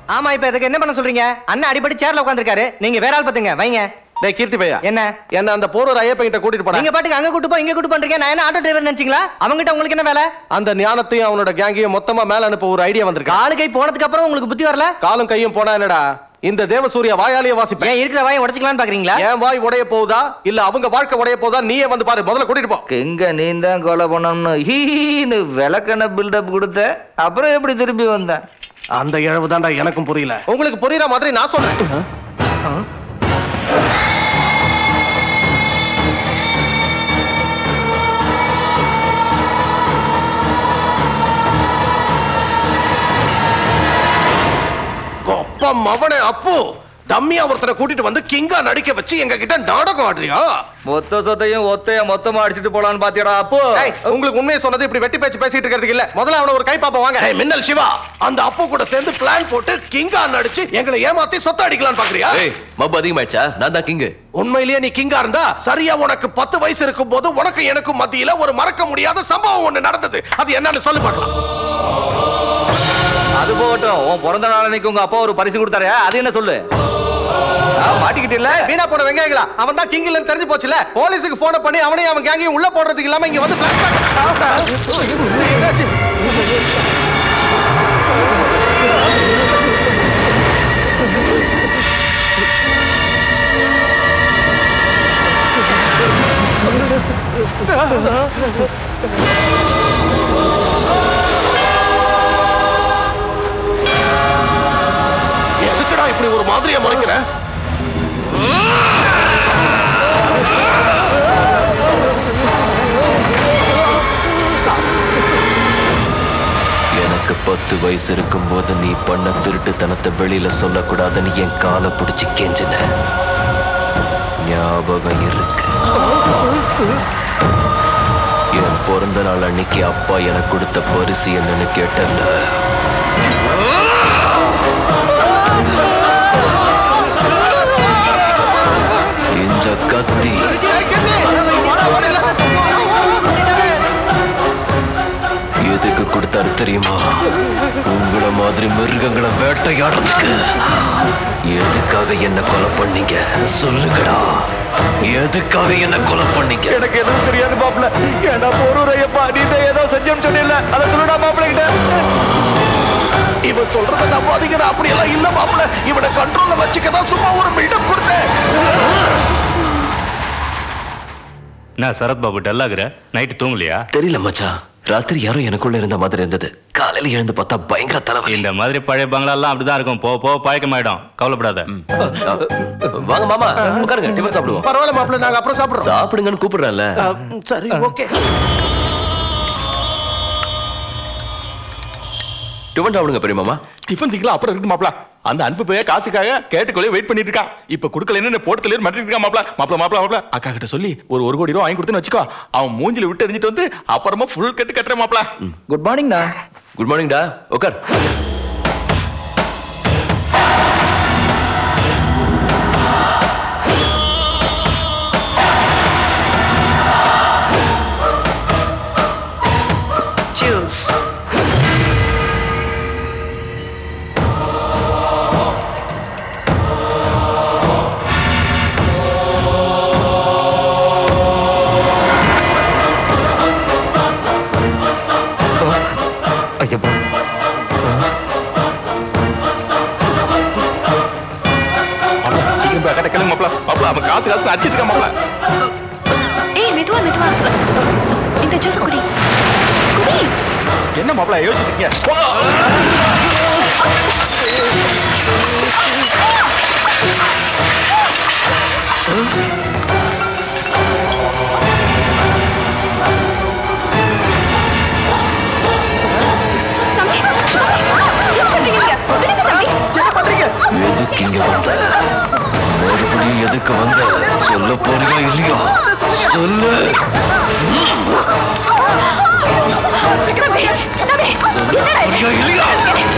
ஆமா இப்ப இதுக்கு என்ன பண்ண சொல்றீங்க அண்ணன் அடிபடி சேர்ல உட்காந்துருக்காரு நீங்க வேற ஆள் பாத்துங்க வைங்க டேய் கீர்த்தி பையா என்ன என்ன அந்த போரூர் ஐயப்பன் கிட்ட கூட்டிட்டு போனா நீங்க பாட்டுக்கு அங்க கூட்டு போ இங்க கூட்டு பண்றீங்க நான் என்ன ஆட்டோ டிரைவர் நினைச்சீங்களா அவங்ககிட்ட உங்களுக்கு என்ன வேலை அந்த ஞானத்தையும் அவனோட கேங்கையும் மொத்தமா மேல அனுப்ப ஒரு ஐடியா வந்திருக்கு காலு கை போனதுக்கு அப்புறம் உங்களுக்கு புத்தி வரல காலும் கையும் போனா என்னடா இந்த தேவசூரிய வாயாலேயே வாசிப்பேன் ஏன் இருக்கிற வாயை உடைச்சுக்கலாம்னு பாக்குறீங்களா என் வாய் உடைய போகுதா இல்ல அவங்க வாழ்க்கை உடைய போகுதா நீயே வந்து பாரு முதல்ல கூட்டிட்டு போ எங்க நீ தான் கொலை பண்ணணும்னு ஹீன்னு விளக்கண பில்டப் கொடுத்த அப்புறம் எப்படி திரும்பி வந்த அந்த இழவு தான்டா எனக்கும் புரியல உங்களுக்கு புரியுற மாதிரி நான் சொல்றேன் கொப்பம் மவனே அப்பு தம்மியா ஒருத்தனை கூட்டிட்டு வந்து கிங்கா நடிக்க வச்சு எங்க கிட்ட நாடகம் ஆடுறியா மொத்த சொத்தையும் ஒத்தைய மொத்தமா அடிச்சிட்டு போலான்னு பாத்தியாடா அப்போ ஏய், உங்களுக்கு உண்மையை சொன்னது இப்படி வெட்டி பேச்சு பேசிட்டு இருக்கிறதுக்கு இல்ல முதல்ல அவன ஒரு கை பாப்பா வாங்க ஏய், மின்னல் சிவா அந்த அப்பு கூட சேர்ந்து பிளான் போட்டு கிங்கா நடிச்சு எங்களை ஏமாத்தி சொத்த அடிக்கலாம்னு பாக்குறியா ஏய் மப்பு அதிகமாயிடுச்சா நான் தான் கிங்கு உண்மையிலேயே நீ கிங்கா இருந்தா சரியா உனக்கு பத்து வயசு இருக்கும் போது உனக்கு எனக்கும் மத்தியில ஒரு மறக்க முடியாத சம்பவம் ஒண்ணு நடந்தது அது என்னன்னு சொல்லி பார்க்கலாம் அது போகட்டும் உன் பிறந்த நாள் அன்னைக்கு உங்க அப்பா ஒரு பரிசு கொடுத்தாரு அது என்ன சொல்லு மாட்டிக்கிட்டு இல்ல வீணா போன வெங்காயங்களா அவன் தான் கிங் இல்லன்னு தெரிஞ்சு போச்சுல போலீஸுக்கு போன பண்ணி அவனையும் அவன் கேங்கையும் உள்ள போடுறதுக்கு இல்லாம இங்க வந்து flashback. என்னாச்சு? எதுக்குடா இப்படி ஒரு மாதிரியா மறைக்கிற எனக்கு பத்து வயசு இருக்கும்போது நீ பண்ண திருட்டுத்தனத்தை வெளியில சொல்லக்கூடாதுன்னு என் காலை பிடிச்சு கெஞ்சின ஞாபகம் இருக்கு என் பிறந்த நாள் அன்னைக்கு அப்பா எனக்கு கொடுத்த பரிசு என்னன்னு கேட்டல இந்த கத்தி எதுக்கு கொடுத்தாரு தெரியுமா உங்கள மாதிரி மிருகங்களை வேட்டையாடுறதுக்கு எதுக்காக என்ன கொலை பண்ணீங்க சொல்லுங்கடா எதுக்காக என்ன கொலை பண்ணீங்க எனக்கு எதுவும் தெரியாது மாப்பிள்ள ஏன்னா போரூர் ஐயப்பா நீ தான் ஏதோ செஞ்சோம் சொன்னில்ல அதை சொல்லுடா மாப்பிள்ள கிட்ட இவன் சொல்றத நம்பாதீங்க அப்படி எல்லாம் இல்ல மாப்பிள இவனை கண்ட்ரோல்ல வச்சுக்கதான் சும்மா ஒரு பில்டப் கொடுத்தேன் நான் சரத் பாபு டல்லாகிற நைட்டு தூங்கலையா தெரியல மச்சான் ராத்திரி யாரோ எனக்குள்ள இருந்த மாதிரி இருந்தது காலையில எழுந்து பார்த்தா பயங்கர தலைவலி இந்த மாதிரி பழைய பங்களா அப்படிதான் இருக்கும் போ போ பழக்கமாயிடும் கவலைப்படாத வாங்க மாமா உட்காருங்க டிஃபன் சாப்பிடுவோம் பரவாயில்ல மாப்பிள நாங்க அப்புறம் சாப்பிடுறோம் சாப்பிடுங்கன்னு கூப்பிடுறேன்ல அஹ், சரி ஓகே டிஃபன் சாப்பிடுங்க பெரிய மாமா டிஃபன் திக்கலாம் அப்புறம் இருக்கு மாப்ள அந்த அன்பு பைய காசுக்காக கேட்டுக்கொள்ளே வெயிட் பண்ணிட்டு இருக்கான் இப்ப குடுக்கல என்ன போட்டு தள்ளிட்டு மாட்டிட்டு இருக்கான் மாப்ள மாப்ள மாப்ள மாப்ள அக்கா கிட்ட சொல்லி ஒரு ஒரு கோடி ரூபா வாங்கி கொடுத்துன்னு வச்சுக்கோ அவன் மூஞ்சில விட்டு எரிஞ்சிட்டு வந்து அப்புறமா ஃபுல் கட்டு கட்டுறேன் மாப்ள குட் மார்னிங்ண்ணா குட் மார்னிங்டா உட்கார் Juice. ஐயப்பா மாப்ள சீக்கிரம் போய் அக்கா கிளம்பு மாப்ள மாப்ள அவன் காசு காசு அடிச்சிட்டு இருக்கான் மாப்ள ஏய் மெதுவா மெதுவா இந்த ஜூஸ் குடி குடி என்ன மாப்ள யோசிச்சுட்டு இருக்கீங்க போங்க. தம்பி என்ன பண்றீங்க நீங்க? விடுங்க தம்பி எதுக்கு இங்க வந்த மறுபடியும் எதுக்கு வந்த சொல்ல போறியா இல்லையா சொல்லு தம்பி தம்பி என்னடா இது? போறியா இல்லையா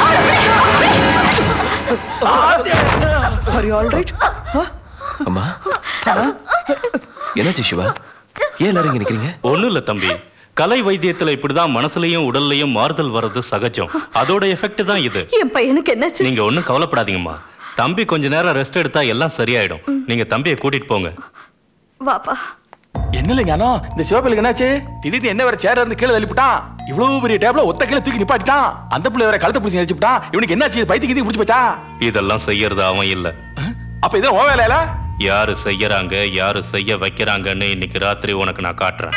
ஆர் யூ ஆல் ரைட் அம்மா என்னாச்சு சிவா ஏன் எல்லாரும் இங்க நிக்கிறீங்க ஒண்ணும் இல்ல தம்பி கலை வைத்தியத்துல இப்படிதான் மனசுலயும் உடல்லயும் மாறுதல் வர்றது சகஜம் அதோட எஃபெக்ட் தான் இது என் பையனுக்கு என்னாச்சு நீங்க ஒண்ணும் கவலைப்படாதீங்கம்மா தம்பி கொஞ்ச நேரம் ரெஸ்ட் எடுத்தா எல்லாம் சரியாயிடும் நீங்க தம்பியை கூட்டிட்டு போங்க வாப்பா என்ன இல்லைங்க அண்ணா இந்த சிவப்பிள்ளைக்கு என்னாச்சு திடீர்னு என்ன வேற சேர இருந்து கீழே தள்ளிவிட்டான் இவ்வளவு பெரிய டேப்ல ஒத்த கீழே தூக்கி நிப்பாட்டிட்டான் அந்த பிள்ளை வேற கழுத்தை பிடிச்சி நினைச்சுட்டான் இவனுக்கு என்னாச்சு இது பைத்தியம் கீதி பிடிச்சி போச்சா இதெல்லாம் செய்யறது அவன் இல்ல அப்ப இதெல்லாம் ஓ வேலையில யாரு செய்யறாங்க யாரு செய்ய வைக்கிறாங்கன்னு இன்னைக்கு ராத்திரி உனக்கு நான் காட்டுறேன்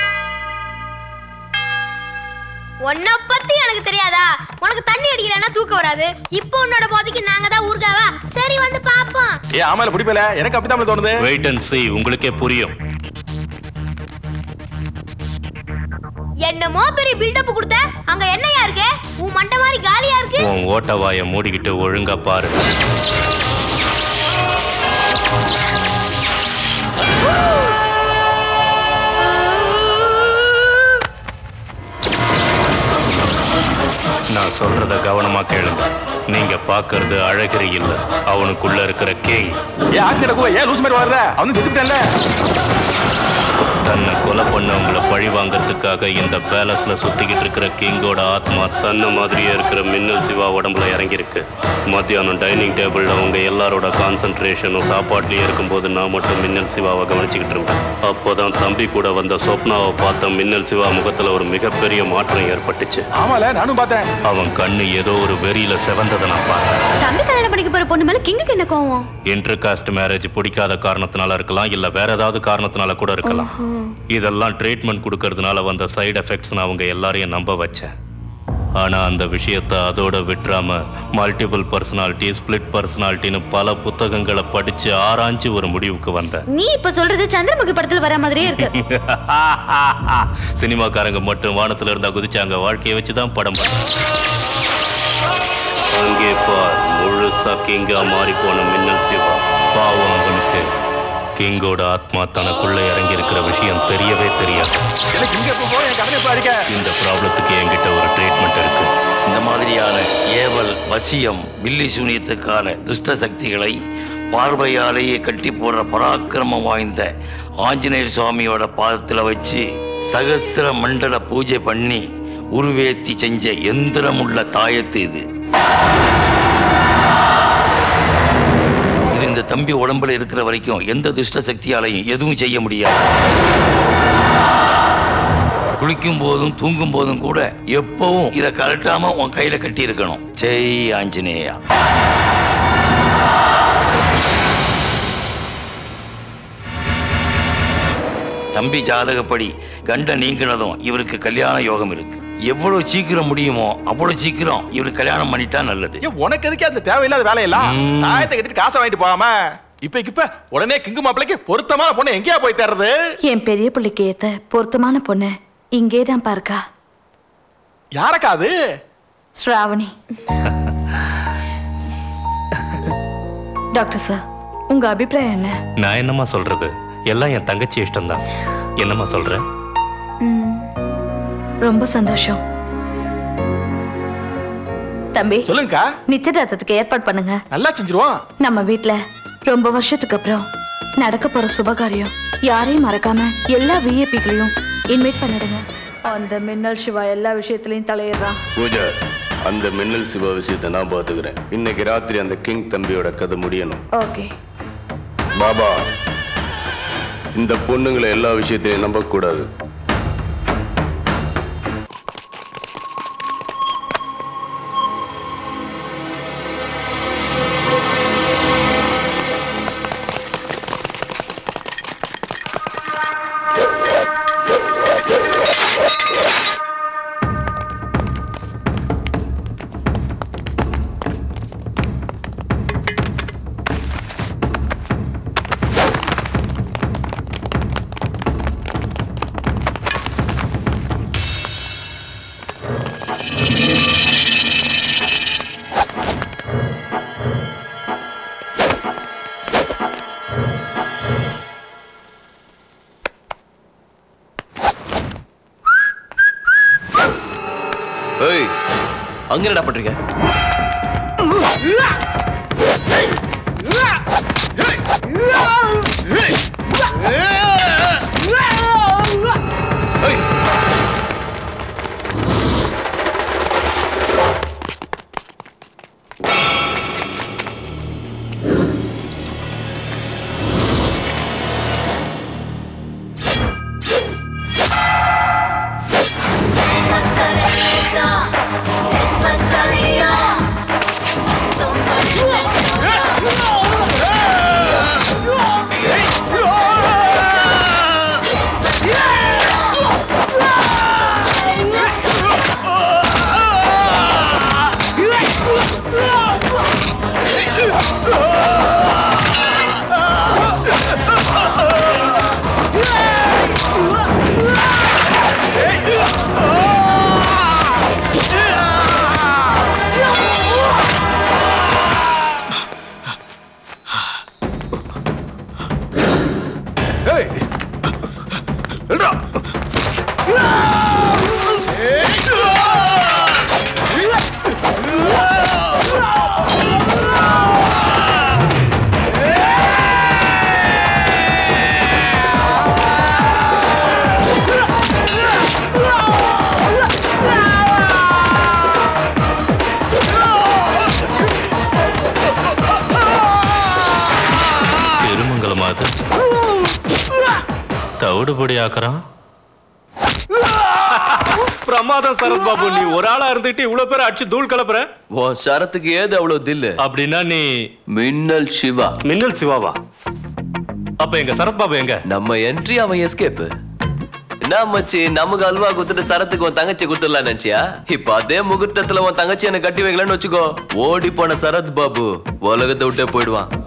உன்னை பத்தி எனக்கு தெரியாதா உனக்கு தண்ணி அடிக்கலன்னா தூக்கம் வராது இப்போ உன்னோட போதைக்கு நாங்க தான் ஊர்காவா சரி வந்து பாப்போம் ஏ ஆமால பிடிப்பல எனக்கு அப்படித்தான் தோணுது வெயிட் அண்ட் see உங்களுக்கே புரியும் என்னமோ பெரிய பில்டப் கொடுத்த அங்க என்னையா இருக்கு உன் மண்டை மாதிரி காலியா இருக்கு உன் ஓட்ட வாயை மூடிக்கிட்டு ஒழுங்கா பாரு நான் சொல்றத கவனமா கேளுங்க நீங்க பாக்குறது அழகிரி இல்ல அவனுக்குள்ள இருக்கிற கிங் ஏ ஆக்கிட ஏன் லூஸ் மாதிரி வர்ற அவனு செத்துட்டேன்ல தன்னை கொலை பண்ணவங்கள பழி வாங்கறதுக்காக இந்த பேலஸ்ல சுத்திக்கிட்டு இருக்கிற கிங்கோட ஆத்மா தன்னை மாதிரியே இருக்கிற மின்னல் சிவா உடம்புல இறங்கியிருக்கு மத்தியானம் டைனிங் டேபிள்ல அவங்க எல்லாரோட கான்சென்ட்ரேஷனும் சாப்பாட்லயே இருக்கும்போது நான் மட்டும் மின்னல் சிவாவை கவனிச்சுக்கிட்டு இருந்தேன் அப்போதான் தம்பி கூட வந்த சொப்னாவை பார்த்த மின்னல் சிவா முகத்துல ஒரு மிகப்பெரிய மாற்றம் ஏற்பட்டுச்சு ஆமால நானும் பார்த்தேன் அவன் கண்ணு ஏதோ ஒரு வெறியில செவந்ததை நான் பார்த்தேன் தம்பி கல்யாணம் பண்ணிக்க போற பொண்ணு மேல கிங்குக்கு என்ன கோவம் இன்டர் காஸ்ட் மேரேஜ் பிடிக்காத காரணத்தினால இருக்கலாம் இல்ல வேற ஏதாவது காரணத்தினால கூட இருக்கலாம் இதெல்லாம் ட்ரீட்மெண்ட் கொடுக்கறதுனால வந்த சைடு எஃபெக்ட்ஸ் அவங்க எல்லாரையும் நம்ப வச்சேன் ஆனா அந்த விஷயத்தை அதோட விட்டுறாம மல்டிபிள் பர்சனாலிட்டி ஸ்பிளிட் பர்சனாலிட்டின்னு பல புத்தகங்களை படிச்சு ஆராய்ஞ்சு ஒரு முடிவுக்கு வந்தேன் நீ இப்ப சொல்றது சந்திரமுகி படத்துல வர மாதிரியே இருக்கு சினிமாக்காரங்க மட்டும் வானத்துல இருந்தா குதிச்சாங்க வாழ்க்கையை வச்சுதான் படம் பண்ணாங்க அங்கே பார் முழுசா கிங்கா மாறி போன மின்னல் சிவா பாவம் அவனுக்கு கிங்கோட ஆத்மா தனக்குள்ள இறங்கி இருக்கிற விஷயம் தெரியவே தெரியாது எனக்கு இங்க எப்போ போய் என் கடனை பாருக்க இந்த ப்ராப்ளத்துக்கு என்கிட்ட ஒரு ட்ரீட்மெண்ட் இருக்கு இந்த மாதிரியான ஏவல் வசியம் பில்லி சூனியத்துக்கான துஷ்ட சக்திகளை பார்வையாலேயே கட்டி போடுற பராக்கிரமம் வாய்ந்த ஆஞ்சநேயர் சுவாமியோட பாதத்தில் வச்சு சகசிர மண்டல பூஜை பண்ணி உருவேத்தி செஞ்ச எந்திரமுள்ள தாயத்து இது இது இந்த தம்பி உடம்புல இருக்கிற வரைக்கும் எந்த துஷ்ட சக்தியாலையும் எதுவும் செய்ய முடியாது குளிக்கும் போதும் தூங்கும் போதும் கூட எப்பவும் இதை கலட்டாம உன் கையில கட்டி இருக்கணும் ஜெய் ஆஞ்சநேயா தம்பி ஜாதகப்படி கண்ட நீங்கினதும் இவருக்கு கல்யாண யோகம் இருக்கு எவ்வளவு சீக்கிரம் முடியுமோ அவ்வளவு சீக்கிரம் இவருக்கு கல்யாணம் பண்ணிட்டா நல்லது ஏன் உனக்கு எதுக்கு அந்த தேவையில்லாத வேலையெல்லாம் தாயத்தை கட்டிட்டு காசை வாங்கிட்டு போகாம இப்ப இப்ப உடனே கிங்கு மாப்பிளைக்கு பொருத்தமான பொண்ணு எங்கேயா போய் தர்றது என் பெரிய பிள்ளைக்கு ஏத்த பொருத்தமான பொண்ணு இங்கே தான் பார்க்கா யாரக்கா அது ஸ்ராவணி டாக்டர் சார் உங்க அபிப்பிராயம் என்ன நான் என்னம்மா சொல்றது எல்லாம் என் தங்கச்சி இஷ்டம்தான் என்னம்மா சொல்ற ம், ரொம்ப சந்தோஷம் தம்பி சொல்லுங்கக்கா நிச்சயதார்த்தத்துக்கு ஏற்பாடு பண்ணுங்க நல்லா செஞ்சிருவோம் நம்ம வீட்ல ரொம்ப வருஷத்துக்கு அப்புறம் நடக்க போற சுபகாரியம் யாரையும் மறக்காம எல்லா விஐபிகளையும் இன்வைட் பண்ணிடுங்க அந்த மின்னல் சிவா எல்லா விஷயத்திலையும் தலையிடுறான் பூஜா அந்த மின்னல் சிவா விஷயத்தை நான் பாத்துக்கிறேன் இன்னைக்கு ராத்திரி அந்த கிங் தம்பியோட கதை முடியணும் ஓகே பாபா இந்த பொண்ணுங்களை எல்லா விஷயத்திலையும் நம்ப கூடாது ஏய் அங்க என்னடா பண்றீங்க தவிடுபடி ஆக்குறான் பிரமாதம் சரத் பாபு நீ ஒரு ஆளா இருந்துட்டு இவ்வளவு பேர் அடிச்சு தூள் கலப்புற உன் சரத்துக்கு ஏது அவ்வளவு தில்லு அப்படின்னா நீ மின்னல் சிவா மின்னல் சிவாவா அப்ப எங்க சரத் பாபு எங்க நம்ம என்ட்ரி அவன் எஸ்கேப் என்ன மச்சி நமக்கு அல்வா குத்துட்டு சரத்துக்கு உன் தங்கச்சி குத்துடலாம் நினைச்சியா இப்ப அதே முகூர்த்தத்துல உன் தங்கச்சி என்ன கட்டி வைக்கலன்னு வச்சுக்கோ ஓடி போன சரத் பாபு உலகத்தை விட்டே போயிடுவான்